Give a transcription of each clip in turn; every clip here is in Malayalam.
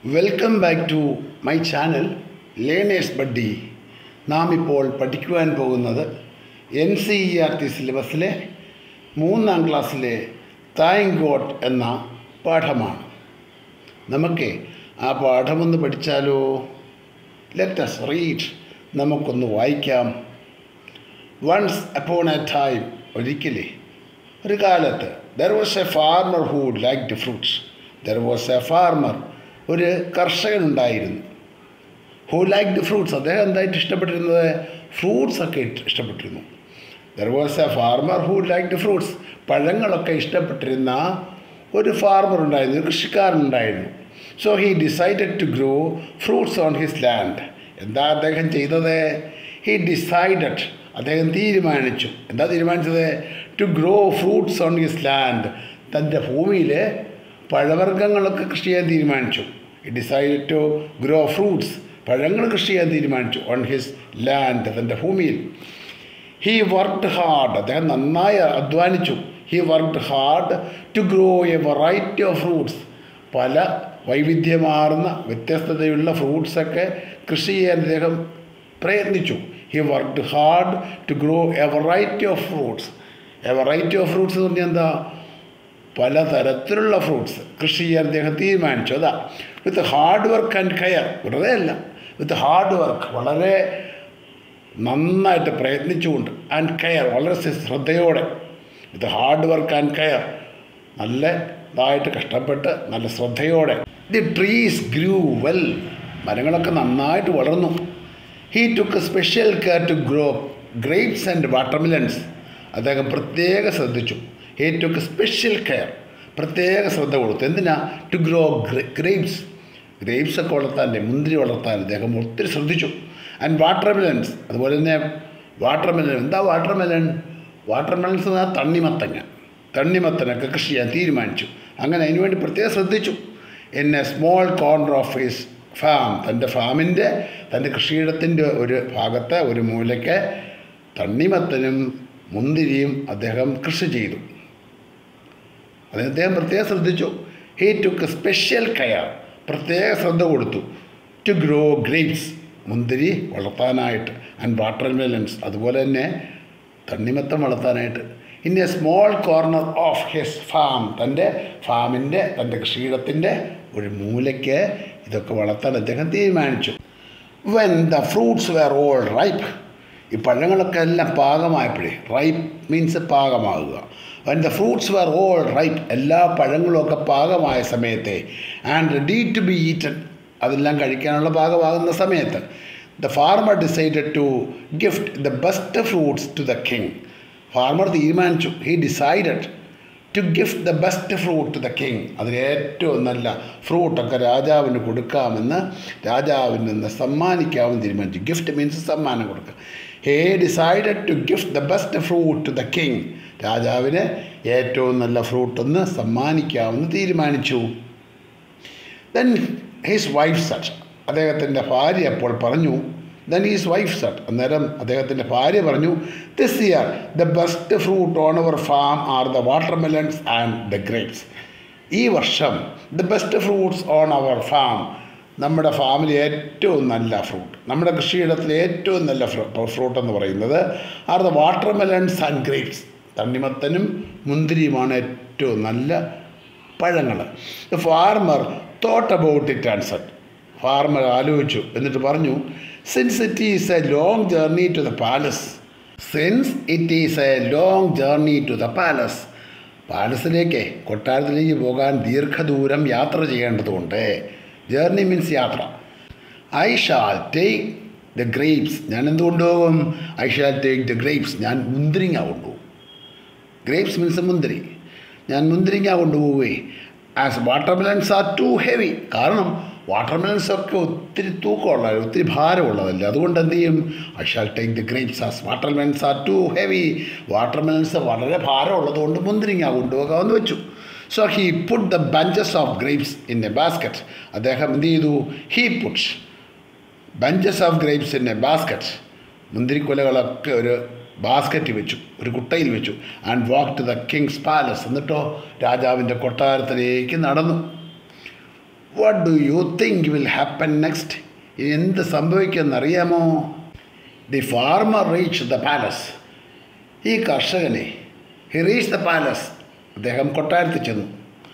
welcome back to my channel learners buddy നാം ഇപ്പോൾ പഠിക്കുവാൻ പോകുന്നത് N C E R T സിലബസിലെ മൂന്നാം ക്ലാസ്സിലെ തായങ്കോട്ട് എന്ന പാഠമാണ് നമുക്ക് ആ പാഠമൊന്ന് പഠിച്ചാലോ ലെറ്റസ് റീഡ് നമുക്കൊന്ന് വായിക്കാം വൺസ് അപ്പോൺ എ ടൈം ഒരിക്കലേ ഒരു കാലത്ത് there was a farmer who like the fruits there was a farmer ഒരു കർഷകനുണ്ടായിരുന്നു ഹൂ ലൈക്ക് ദി ഫ്രൂട്ട്സ് അദ്ദേഹം എന്തായിട്ട് ഇഷ്ടപ്പെട്ടിരുന്നത് ഫ്രൂട്ട്സ് ഒക്കെ ഇഷ്ടപ്പെട്ടിരുന്നു there was a farmer who like the fruits പഴങ്ങളൊക്കെ ഇഷ്ടപ്പെട്ടിരുന്ന ഒരു ഫാർമർ ഉണ്ടായിരുന്നു ഒരു കൃഷിക്കാരനുണ്ടായിരുന്നു so he decided to grow fruits on his land എന്താ അദ്ദേഹം ചെയ്തത് ഹി ഡിസൈഡഡ് അദ്ദേഹം തീരുമാനിച്ചു എന്താ തീരുമാനിച്ചത് to grow fruits on his land തൻ്റെ ഭൂമിയിൽ പഴവർഗ്ഗങ്ങളൊക്കെ കൃഷി ചെയ്യാൻ തീരുമാനിച്ചു he decide to grow fruits പഴങ്ങൾ കൃഷി ചെയ്യാൻ തീരുമാനിച്ചു ഓൺ ഹിസ് ലാൻഡ് തൻ്റെ ഭൂമിയിൽ ഹീ വർക്ക്ഡ് ഹാർഡ് അദ്ദേഹം നന്നായി അധ്വാനിച്ചു he worked hard to grow a variety of fruits പല വൈവിധ്യമാർന്ന വ്യത്യസ്തതയുള്ള ഫ്രൂട്ട്സൊക്കെ കൃഷി ചെയ്യാൻ അദ്ദേഹം പ്രയത്നിച്ചു he worked hard to grow a variety of fruits a variety of fruits എന്ന് പറഞ്ഞാൽ എന്താ പലതരത്തിലുള്ള ഫ്രൂട്ട്സ് കൃഷി ചെയ്യാൻ അദ്ദേഹം തീരുമാനിച്ചു അതാ with hard work and care വെറുതെ അല്ല വിത്ത് ഹാർഡ് വർക്ക് വളരെ നന്നായിട്ട് പ്രയത്നിച്ചുകൊണ്ട് ആൻഡ് കെയർ വളരെ ശ്രദ്ധയോടെ with hard work and care നല്ല ഇതായിട്ട് കഷ്ടപ്പെട്ട് നല്ല ശ്രദ്ധയോടെ ദി ട്രീസ് ഗ്രൂ വെൽ മരങ്ങളൊക്കെ നന്നായിട്ട് വളർന്നു he took special care to grow grapes and watermelons അദ്ദേഹം പ്രത്യേക ശ്രദ്ധിച്ചു ഹീ ടുക്ക് സ്പെഷ്യൽ കെയർ പ്രത്യേക ശ്രദ്ധ കൊടുത്തു എന്തിനാ ടു ഗ്രോ ഗ്രേപ്സ് ഗ്രേപ്സ് ഒക്കെ വളർത്താൻ മുന്തിരി വളർത്താൻ അദ്ദേഹം ഒത്തിരി ശ്രദ്ധിച്ചു ആൻഡ് വാട്ടർമെലൻസ് അതുപോലെ തന്നെ വാട്ടർമെലൻ എന്താ വാട്ടർമെലൻ വാട്ടർമെലൻസ് എന്നാൽ തണ്ണിമത്തങ്ങ തണ്ണിമത്തനൊക്കെ കൃഷി ചെയ്യാൻ തീരുമാനിച്ചു അങ്ങനെ അതിനുവേണ്ടി പ്രത്യേകം ശ്രദ്ധിച്ചു in a small corner of his farm തൻ്റെ ഫാമിൻ്റെ തൻ്റെ കൃഷിയിടത്തിൻ്റെ ഒരു ഭാഗത്ത് ഒരു മൂലയ്ക്ക് തണ്ണിമത്തനും മുന്തിരിയും അദ്ദേഹം കൃഷി ചെയ്തു അത് അദ്ദേഹം പ്രത്യേകം ശ്രദ്ധിച്ചു ഹീ ടുക്ക് സ്പെഷ്യൽ കെയർ പ്രത്യേക ശ്രദ്ധ കൊടുത്തു ടു ഗ്രോ ഗ്രേപ്സ് മുന്തിരി വളർത്താനായിട്ട് ആൻഡ് വാട്ടർ മെലൻസ് അതുപോലെ തന്നെ തണ്ണിമത്തം വളർത്താനായിട്ട് in a small corner of his farm തൻ്റെ ഫാമിൻ്റെ തൻ്റെ കൃഷിയിടത്തിൻ്റെ ഒരു മൂലയ്ക്ക് ഇതൊക്കെ വളർത്താൻ അദ്ദേഹം തീരുമാനിച്ചു when the fruits were all ripe ഈ പഴങ്ങളൊക്കെ എല്ലാം പാകമായപ്പോഴേ റൈപ്പ് മീൻസ് പാകമാകുക when the fruits were all ripe എല്ലാ പഴങ്ങളും ഒക്കെ പാകമായ സമയത്തെ and ready to be eaten അതെല്ലാം കഴിക്കാനുള്ള പാകമാകുന്ന സമയത്ത് the farmer decided to gift the best fruits to the king farmer തീരുമാനിച്ചു he decided to gift the best fruit to the king അതിൽ ഏറ്റവും നല്ല ഫ്രൂട്ടൊക്കെ രാജാവിന് കൊടുക്കാമെന്ന് രാജാവിന് നിന്ന് സമ്മാനിക്കാമെന്ന് തീരുമാനിച്ചു ഗിഫ്റ്റ് മീൻസ് സമ്മാനം കൊടുക്കുക he decided to gift the best fruit to the king രാജാവിന് ഏറ്റവും നല്ല ഫ്രൂട്ട് ഒന്ന് സമ്മാനിക്കാമെന്ന് തീരുമാനിച്ചു ദെൻ ഹിസ് വൈഫ് സച്ച് അദ്ദേഹത്തിൻ്റെ ഭാര്യ അപ്പോൾ പറഞ്ഞു ദെൻ ഈസ് വൈഫ് സട്ട് അന്നേരം അദ്ദേഹത്തിൻ്റെ ഭാര്യ പറഞ്ഞു this year the best fruit on our farm are the watermelons and the grapes ഈ വർഷം the best fruits on our farm നമ്മുടെ ഫാമിൽ ഏറ്റവും നല്ല ഫ്രൂട്ട് നമ്മുടെ കൃഷിയിടത്തിലെ ഏറ്റവും നല്ല ഫ്രൂട്ട് എന്ന് പറയുന്നത് are the watermelons and grapes തണ്ണിമത്തനും മുന്തിരിയുമാണ് ഏറ്റവും നല്ല പഴങ്ങൾ the farmer thought about it answer farmer ആലോചിച്ചു എന്നിട്ട് പറഞ്ഞു since it is a long journey to the palace since it is a long journey to the palace പാലസിലേക്ക് കൊട്ടാരത്തിലേക്ക് പോകാൻ ദീർഘദൂരം യാത്ര ചെയ്യേണ്ടതുകൊണ്ട് ജേർണി മീൻസ് യാത്ര I shall take the grapes ഞാൻ എന്ത് കൊണ്ടുപോകും I shall take the grapes ഞാൻ മുന്തിരിങ്ങ കൊണ്ടുപോകും ഗ്രേപ്സ് മീൻസ് മുന്തിരി ഞാൻ മുന്തിരിങ്ങ കൊണ്ടുപോവേ as watermelons are too heavy കാരണം വാട്ടർമെലൻസ് ഒക്കെ ഒത്തിരി തൂക്കമുള്ള ഒത്തിരി ഭാരമുള്ളതല്ല അതുകൊണ്ട് എന്ത് ചെയ്യും I shall take the grapes as watermelons are too heavy watermelons വളരെ ഭാരമുള്ളതുകൊണ്ട് മുന്തിരിങ്ങ കൊണ്ടുപോകാമെന്ന് വെച്ചു so he put the bunches of grapes in a basket അദ്ദേഹം എന്ത് ചെയ്തു he put bunches of grapes in a basket മുന്തിരിക്കൊലകളൊക്കെ ഒരു ബാസ്ക്കറ്റ് വെച്ചു ഒരു കുട്ടയിൽ വെച്ചു and walk to the king's palace എന്നിട്ടോ രാജാവിൻ്റെ കൊട്ടാരത്തിലേക്ക് നടന്നു what do you think will happen next ഇനി എന്ത് സംഭവിക്കുമെന്നറിയാമോ the farmer reach the palace ഈ കർഷകനെ ഹി റീച്ച് ദ പാലസ് അദ്ദേഹം കൊട്ടാരത്തിൽ ചെന്നു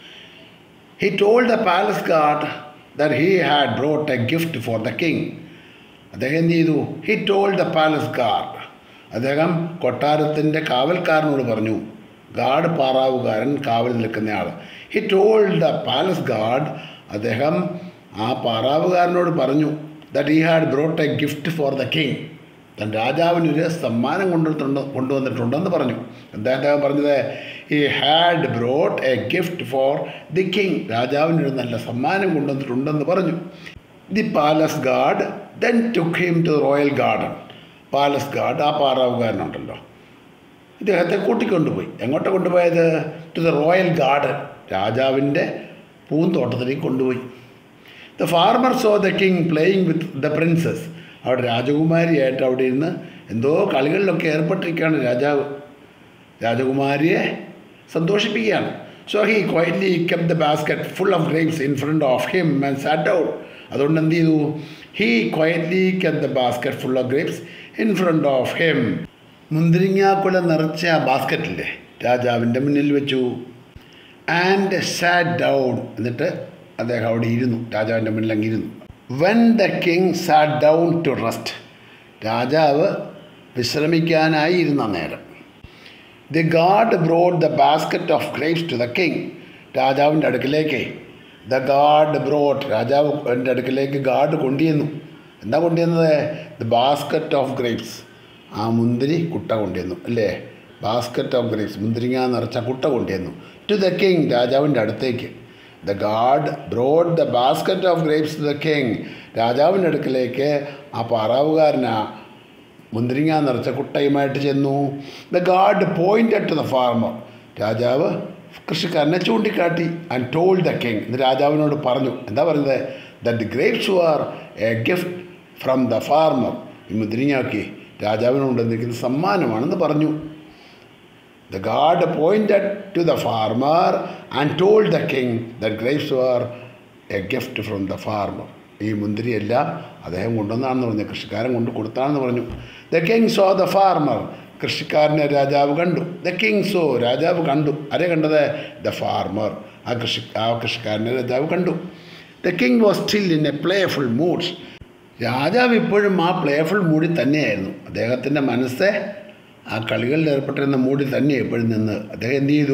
he told the palace guard that he had brought a gift for the king അദ്ദേഹം എന്ത് ചെയ്തു he told the palace guard അദ്ദേഹം കൊട്ടാരത്തിൻ്റെ കാവൽക്കാരനോട് പറഞ്ഞു ഗാർഡ് പാറാവുകാരൻ കാവൽ നിൽക്കുന്നയാൾ he told the palace guard അദ്ദേഹം ആ പാറാവുകാരനോട് പറഞ്ഞു that he had brought a gift for the king തൻ രാജാവിനൊരു സമ്മാനം കൊണ്ടുവന്നിട്ടുണ്ട് കൊണ്ടുവന്നിട്ടുണ്ടെന്ന് പറഞ്ഞു എന്താ അദ്ദേഹം പറഞ്ഞത് he had brought a gift for the king രാജാവിനൊരു നല്ല സമ്മാനം കൊണ്ടുവന്നിട്ടുണ്ടെന്ന് പറഞ്ഞു the palace guard then took him to royal garden palace guard ആ പാറാവുകാരനുണ്ടല്ലോ ഇദ്ദേഹത്തെ കൂട്ടിക്കൊണ്ടുപോയി എങ്ങോട്ട് കൊണ്ടുപോയത് ടു ദ റോയൽ ഗാർഡൻ രാജാവിൻ്റെ പൂന്തോട്ടത്തിലേക്ക് കൊണ്ടുപോയി the farmer so the king playing with the princess അവിടെ രാജകുമാരിയായിട്ട് അവിടെ ഇരുന്ന് എന്തോ കളികളിലൊക്കെ ഏർപ്പെട്ടിരിക്കുകയാണ് രാജാവ് രാജകുമാരിയെ സന്തോഷിപ്പിക്കുകയാണ് so he quietly kept the basket full of grapes in front of him and sat out അതുകൊണ്ട് എന്ത് ചെയ്തു he quietly kept the basket full of grapes in front of him മുന്തിരിങ്ങാക്കുല നിറച്ച ആ ബാസ്ക്കറ്റില്ലേ രാജാവിൻ്റെ മുന്നിൽ വെച്ചു ആൻഡ് സാറ്റ് ഡൗൺ എന്നിട്ട് അദ്ദേഹം അവിടെ ഇരുന്നു രാജാവിൻ്റെ മുന്നിൽ അങ്ങ് ഇരുന്നു when the king sat down to rest രാജാവ് വിശ്രമിക്കാനായി ഇരുന്ന നേരം the guard brought the basket of grapes to the king രാജാവിൻ്റെ അടുക്കിലേക്ക് ദ ഗാഡ് ബ്രോഡ് രാജാവ് എൻ്റെ അടുക്കിലേക്ക് ഗാഡ് കൊണ്ടുവന്നു എന്താ കൊണ്ടുവന്നത് ദ ബാസ്ക്കറ്റ് ഓഫ് ഗ്രേപ്സ് ആ മുന്തിരി കുട്ട കൊണ്ടുവന്നു അല്ലേ ബാസ്ക്കറ്റ് ഓഫ് ഗ്രേപ്സ് മുന്തിരിങ്ങ നിറച്ച കുട്ട കൊണ്ടുവന്നു ടു ദ കിങ് രാജാവിൻ്റെ അടുത്തേക്ക് the guard brought the basket of grapes to the king രാജാവിൻ്റെ അടുക്കിലേക്ക് ആ പാറാവുകാരനാ മുന്തിരിങ്ങ നിറച്ച കുട്ടയുമായിട്ട് ചെന്നു the guard pointed to the farmer രാജാവ് കൃഷിക്കാരനെ ചൂണ്ടിക്കാട്ടി ആൻഡ് ടോൾഡ് ദ കിങ് ഇത് രാജാവിനോട് പറഞ്ഞു എന്താ പറയുന്നത് that grapes are a gift from the farmer ഈ മുന്തിരിങ്ങാക്കി രാജാവിനോട് എന്തെങ്കിലും സമ്മാനമാണെന്ന് പറഞ്ഞു the guard pointed to the farmer and told the king the grapes are a gift from the farmer ഈ മുന്തിരിയെല്ലാം അദ്ദേഹം കൊണ്ടുവന്നാണെന്ന് പറഞ്ഞു കൃഷിക്കാരൻ കൊണ്ട് കൊടുത്താണെന്ന് പറഞ്ഞു the king so the farmer കൃഷിക്കാരനെ രാജാവ് കണ്ടു ദ കിങ് സോ രാജാവ് കണ്ടു ആരെ കണ്ടത് ദ ഫാർമർ ആ കൃഷി ആ കൃഷിക്കാരനെ രാജാവ് കണ്ടു the king was still in a playful moods രാജാവ് ഇപ്പോഴും ആ പ്ലേഫുൾ മൂഡിൽ തന്നെയായിരുന്നു അദ്ദേഹത്തിൻ്റെ മനസ്സ് ആ കളികളിൽ ഏർപ്പെട്ടിരുന്ന മൂഡിൽ തന്നെ എപ്പോഴും നിന്ന് അദ്ദേഹം എന്ത് ചെയ്തു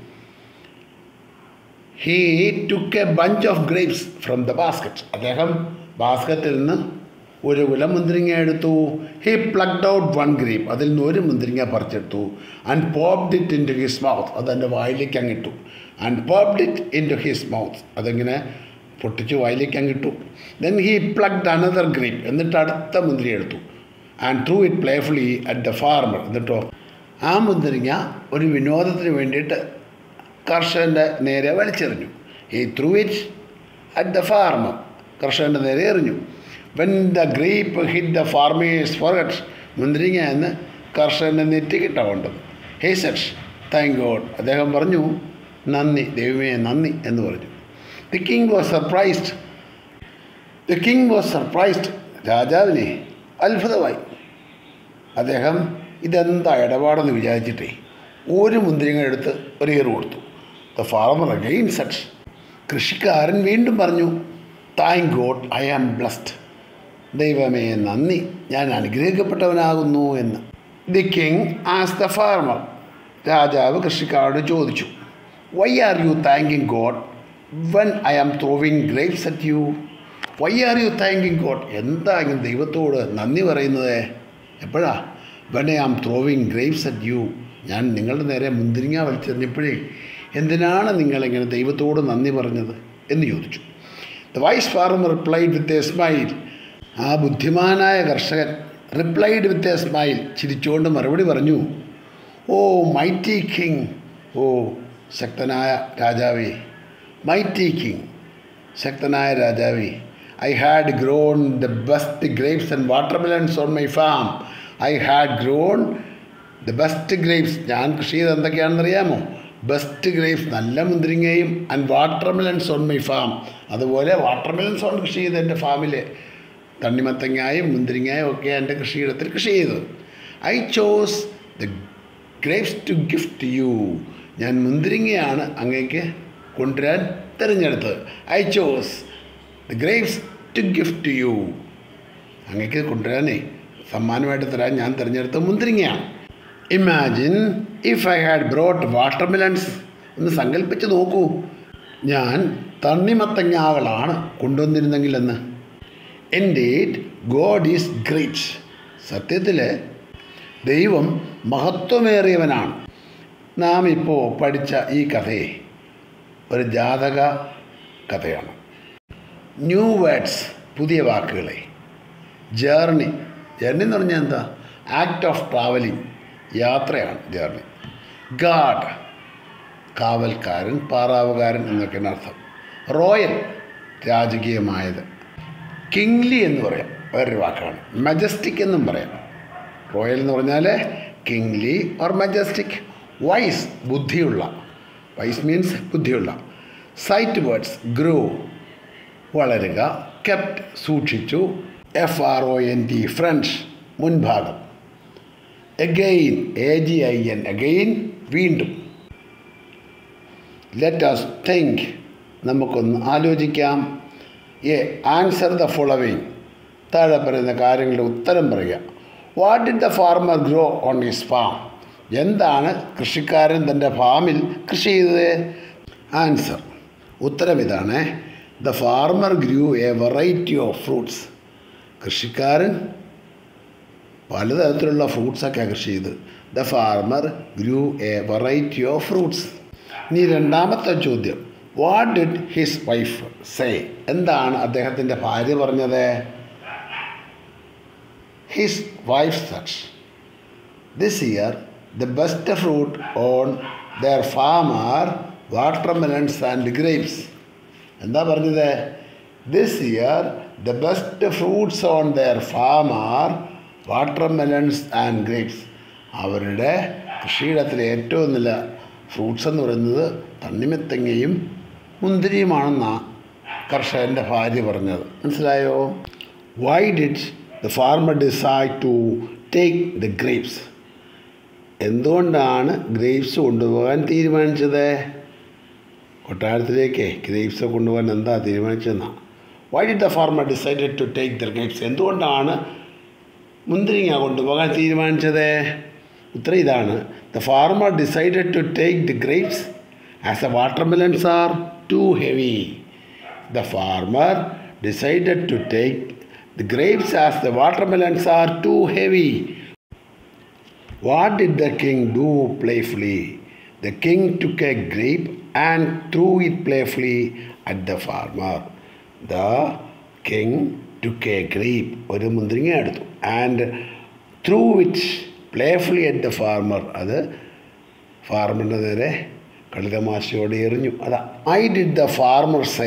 he took a bunch of grapes from the basket അദ്ദേഹം ബാസ്ക്കറ്റിൽ നിന്ന് ഒരു കുല മുന്തിരിങ്ങ എടുത്തു he plucked out one grape അതിൽ നിന്ന് ഒരു മുന്തിരിങ്ങ പറിച്ചെടുത്തു and popped it into his mouth അതെൻ്റെ വായിലേക്ക് അങ്ങിട്ടു and popped it into his mouth അതിങ്ങനെ പൊട്ടിച്ച് വായിലേക്ക് അങ്ങിട്ടു then he plucked another grape എന്നിട്ട് അടുത്ത മുന്തിരി എടുത്തു and threw it playfully at the farmer എന്നിട്ടോ ആ മുന്തിരിങ്ങ ഒരു വിനോദത്തിന് വേണ്ടിയിട്ട് കർഷകൻ്റെ നേരെ വലിച്ചെറിഞ്ഞു he threw it at the farmer കർഷകൻ്റെ നേരെ എറിഞ്ഞു when the grape hit the farmer's forehead മുന്തിരിങ്ങ എന്ന് കർഷകൻ്റെ നെറ്റിക്കിട്ട കൊണ്ടത് ഹേ സെറ്റ് താങ്ക് ഗോഡ് അദ്ദേഹം പറഞ്ഞു നന്ദി ദൈവമേ നന്ദി എന്ന് പറഞ്ഞു the king was surprised the king was surprised രാജാവിനെ അത്ഭുതമായി അദ്ദേഹം ഇതെന്താ ഇടപാടെന്ന് വിചാരിച്ചിട്ടേ ഒരു മുന്തിരിങ്ങ എടുത്ത് ഒരു ഏറ് കൊടുത്തു ദ ഫാർമർ അഗെയിൻ സെറ്റ് കൃഷിക്കാരൻ വീണ്ടും പറഞ്ഞു thank God I am blessed ദൈവമേ നന്ദി ഞാൻ അനുഗ്രഹിക്കപ്പെട്ടവനാകുന്നു എന്ന് ദി കിങ് ആസ് ദ ഫാർമർ രാജാവ് കൃഷിക്കാരോട് ചോദിച്ചു why are you thanking God when I am throwing grapes at you why are you thanking God എന്താ ഇങ്ങനെ ദൈവത്തോട് നന്ദി പറയുന്നത് എപ്പോഴാ when I am throwing grapes at you ഞാൻ നിങ്ങളുടെ നേരെ മുന്തിരിങ്ങ വലിച്ചെറിഞ്ഞപ്പോഴേ എന്തിനാണ് നിങ്ങളിങ്ങനെ ദൈവത്തോട് നന്ദി പറഞ്ഞത് എന്ന് ചോദിച്ചു the wise farmer replied with a smile ആ ബുദ്ധിമാനായ കർഷകൻ റിപ്ലൈഡ് വിത്ത് എ സ്മൈൽ ചിരിച്ചുകൊണ്ട് മറുപടി പറഞ്ഞു ഓ മൈറ്റി കിങ് ഓ ശക്തനായ രാജാവേ മൈറ്റി കിങ് ശക്തനായ രാജാവേ I had grown the best grapes and watermelons on my farm I had grown the best grapes ഞാൻ കൃഷി ചെയ്ത് എന്തൊക്കെയാണെന്ന് അറിയാമോ ബെസ്റ്റ് ഗ്രേപ്സ് നല്ല മുന്തിരിങ്ങയും and watermelons on my farm അതുപോലെ വാട്ടർമെലൻസ് ഓൺ കൃഷി ചെയ്ത് എൻ്റെ ഫാമിൽ തണ്ണിമത്തങ്ങായും മുന്തിരിങ്ങായും ഒക്കെ എൻ്റെ കൃഷിയിടത്തിൽ കൃഷി ചെയ്തു I chose the grapes to gift you ഞാൻ മുന്തിരിങ്ങയാണ് അങ്ങേക്ക് കൊണ്ടുവരാൻ തിരഞ്ഞെടുത്തത് I chose the grapes to gift you അങ്ങേക്ക് കൊണ്ടുവരാനേ സമ്മാനമായിട്ട് തരാൻ ഞാൻ തിരഞ്ഞെടുത്ത മുന്തിരിങ്ങയാണ് imagine if I had brought watermelons ഒന്ന് സങ്കല്പിച്ച് നോക്കൂ ഞാൻ തണ്ണിമത്തങ്ങാകളാണ് കൊണ്ടുവന്നിരുന്നെങ്കിലെന്ന് എൻ്റെ ഗോഡ് ഈസ് ഗ്രേറ്റ് സത്യത്തിൽ ദൈവം മഹത്വമേറിയവനാണ് നാം ഇപ്പോൾ പഠിച്ച ഈ കഥയെ ഒരു ജാതക കഥയാണ് ന്യൂ വേർഡ്സ് പുതിയ വാക്കുകളെ ജേർണി ജേർണി എന്ന് പറഞ്ഞാൽ എന്താ ആക്ട് ഓഫ് ട്രാവലിംഗ് യാത്രയാണ് ജേർണി ഗാഡ് കാവൽക്കാരൻ പാറാവുകാരൻ എന്നൊക്കെയാണ് അർത്ഥം റോയൽ രാജകീയമായത് കിങ്ലി എന്ന് പറയാം വേറൊരു വാക്കാണ് മജസ്റ്റിക് എന്നും പറയാം റോയൽ എന്ന് പറഞ്ഞാൽ കിങ്ലി ഓർ മജസ്റ്റിക് വൈസ് ബുദ്ധിയുള്ള വൈസ് മീൻസ് ബുദ്ധിയുള്ള സൈറ്റ് വേർഡ്സ് ഗ്രോ വളരുക കെപ്റ്റ് സൂക്ഷിച്ചു F R O N T fronts മുൻഭാഗം again A G I N again വീണ്ടും ലെറ്റ് us തിങ്ക് നമുക്കൊന്ന് ആലോചിക്കാം എ ആൻസർ ദ ഫോളോവിങ് താഴെ പറയുന്ന കാര്യങ്ങളുടെ ഉത്തരം പറയുക what did the farmer grow on his farm എന്താണ് കൃഷിക്കാരൻ തൻ്റെ ഫാമിൽ കൃഷി ചെയ്തത് ആൻസർ ഉത്തരം ഇതാണ് the farmer grew a variety of fruits കൃഷിക്കാരൻ പലതരത്തിലുള്ള ഫ്രൂട്ട്സൊക്കെ കൃഷി ചെയ്ത് the farmer grew a variety of fruits ഇനി രണ്ടാമത്തെ ചോദ്യം what did his wife say എന്താണ് അദ്ദേഹത്തിൻ്റെ ഭാര്യ പറഞ്ഞത് his wife such this year the best fruit on their farm are watermelons and grapes എന്താ പറഞ്ഞത് this year the best fruits on their farm are watermelons and grapes അവരുടെ കൃഷിയിടത്തിലെ ഏറ്റവും നല്ല ഫ്രൂട്ട്സ് എന്ന് പറയുന്നത് തണ്ണിമത്തങ്ങയും മുന്തിരിയുമാണെന്നാണ് കർഷകൻ്റെ ഭാര്യ പറഞ്ഞത് മനസ്സിലായോ why did the farmer decide to take the grapes എന്തുകൊണ്ടാണ് ഗ്രേപ്സ് കൊണ്ടുപോകാൻ തീരുമാനിച്ചത് കൊട്ടാരത്തിലേക്ക് ഗ്രേപ്സ് കൊണ്ടുപോകാൻ എന്താ തീരുമാനിച്ചതെന്നാണ് why did the farmer decided to take the grapes എന്തുകൊണ്ടാണ് മുന്തിരിങ്ങ കൊണ്ടുപോകാൻ തീരുമാനിച്ചത് ഉത്തരം ഇതാണ് the farmer decided to take the grapes as a watermelons are too heavy the farmer decided to take the grapes as the watermelons are too heavy what did the king do playfully the king took a grape and threw it playfully at the farmer the king took a grape ഒരു മുന്തിരിങ്ങ എടുത്തു and threw it playfully at the farmer അത് ഫാർമറിൻ്റെ നേരെ കളിതമാശയോടെ എറിഞ്ഞു അതാ I did the farmer say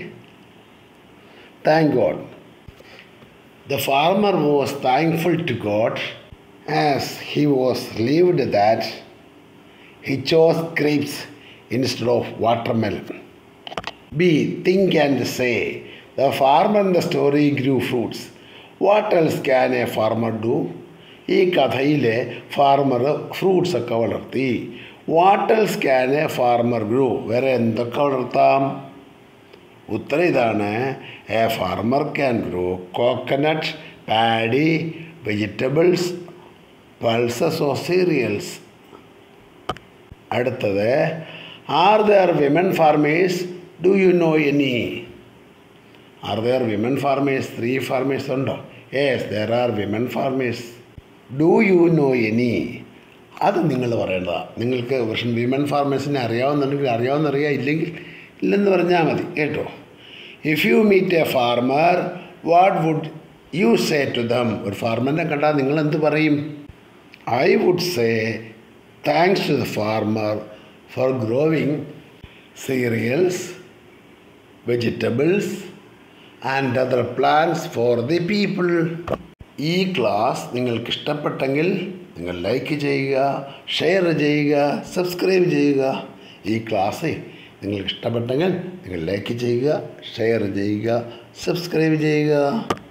thank God the farmer was thankful to God as he was relieved that he chose grapes instead of watermelon be think and say the farmer in the story grew fruits what else can a farmer do ഈ കഥയിലെ ഫാർമർ ഫ്രൂട്ട്സ് ഒക്കെ വളർത്തി what else can a farmer grow വേറെ എന്തൊക്കെ വളർത്താം ഉത്തരം ഇതാണ് a farmer can grow coconut paddy vegetables pulses of cereals അടുത്തത് are there women farmers do you know any are there women farmers സ്ത്രീ ഫാർമേഴ്സ് ഉണ്ടോ yes there are women farmers do you know any അത് നിങ്ങൾ പറയേണ്ടതാണ് നിങ്ങൾക്ക് പക്ഷേ വിമൻ ഫാർമേഴ്സിനെ അറിയാവുന്നുണ്ടെങ്കിൽ അറിയാവുന്നറിയാം ഇല്ലെങ്കിൽ ഇല്ലെന്ന് പറഞ്ഞാൽ മതി കേട്ടോ if you meet a farmer what would you say to them ഒരു ഫാർമറിനെ കണ്ടാൽ നിങ്ങൾ എന്ത് പറയും I would say thanks to the farmer for growing cereals vegetables and other plants for the people ഈ ക്ലാസ് നിങ്ങൾക്ക് ഇഷ്ടപ്പെട്ടെങ്കിൽ നിങ്ങൾ ലൈക്ക് ചെയ്യുക ഷെയർ ചെയ്യുക സബ്സ്ക്രൈബ് ചെയ്യുക ഈ ക്ലാസ് നിങ്ങൾക്ക് ഇഷ്ടപ്പെട്ടെങ്കിൽ നിങ്ങൾ ലൈക്ക് ചെയ്യുക ഷെയർ ചെയ്യുക സബ്സ്ക്രൈബ് ചെയ്യുക